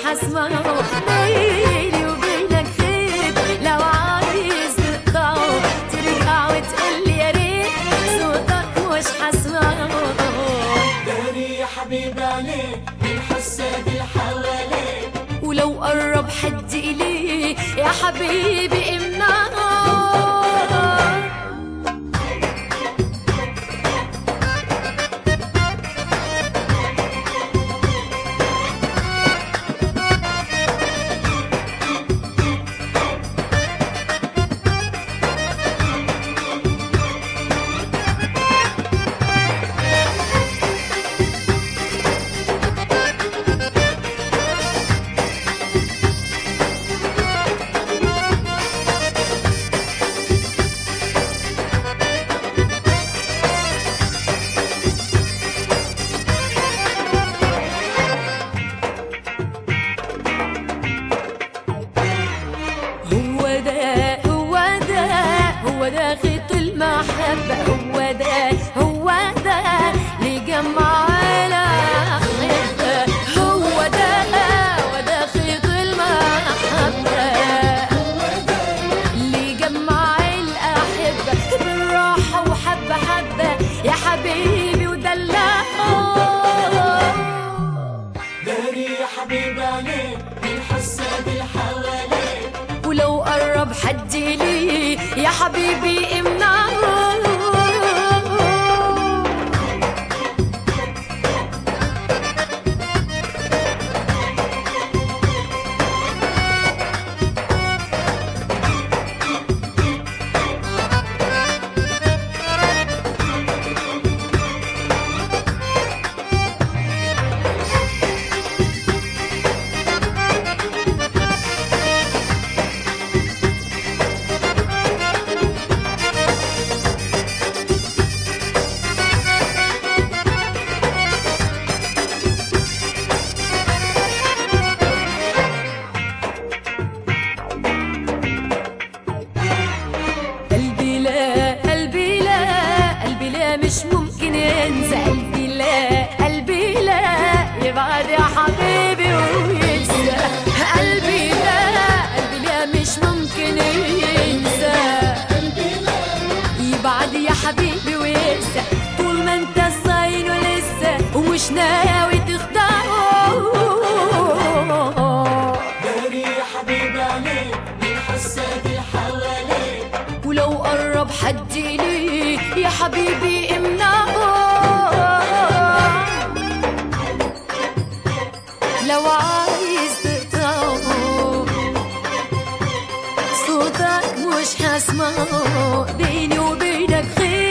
حسمعه بيني وبينك خيط لو عايز تقطعه ترجع وتقلي يا ريت صوتك مش حسمعه داري يا حبيبي عليك الحساد اللي حواليك ولو قرب حد إليه يا حبيبي امنعه هو ده هو ده هو ده خيط المحبة هو ده هو ده اللي جمع الأحبة هو ده هو ده خيط المحبة اللي جمع الأحبة بالراحة وحبة حبة يا حبيبي ودلعه داري يا حبيبي عليك الحساد اللي حواليك ولو قرب حد لي يا حبيبي امنعه قلبي لا قلبي لا قلبي لا مش ممكن ينسى قلبي لا قلبي لا يبعد يا حبيبي وينسى قلبي لا قلبي لا مش ممكن ينسى يبعد يا حبيبي وينسى طول ما انت صاينه لسه ومش ناوي تخدعه داري يا حبيبي عليك الحساد اللي حواليك ولو قرب حد لي يا حبيبي امنعه لو عايز تقطعه صوتك مش هسمعه بيني وبينك خير